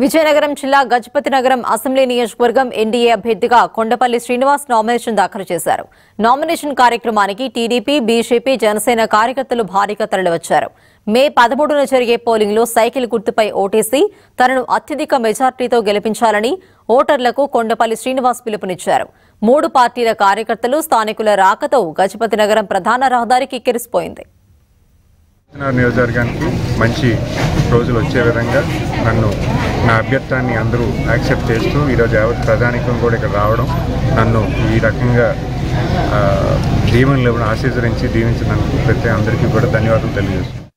విజయనగరం జిల్లా గజపతి నగరం అసెంబ్లీ నియోజకవర్గం ఎన్డీఏ అభ్యర్థిగా కొండపల్లి శ్రీనివాస్ నామినేషన్ దాఖలు చేశారు నామినేషన్ కార్యక్రమానికి టీడీపీ బీజేపీ జనసేన కార్యకర్తలు భారీగా తరలివచ్చారు మే పదమూడున జరిగే పోలింగ్లో సైకిల్ గుర్తుపై ఓటేసి తనను అత్యధిక మెజార్టీతో గెలిపించాలని ఓటర్లకు కొండపల్లి శ్రీనివాస్ పిలుపునిచ్చారు మూడు పార్టీల కార్యకర్తలు స్థానికుల రాకతో గజపతి నగరం ప్రధాన రహదారి కిక్కిరిసిపోయింది విజయనగరం నియోజకవర్గానికి మంచి రోజులు వచ్చే విధంగా నన్ను నా అభ్యర్థాన్ని అందరూ యాక్సెప్ట్ చేస్తూ ఈరోజు యావత్ ప్రధానికం కూడా ఇక్కడ రావడం నన్ను ఈ రకంగా ఆ, దీవెనలు ఇవ్వడం ఆశీర్వదించి దీవించినందుకు ప్రతి అందరికీ కూడా ధన్యవాదాలు తెలియజేస్తున్నాను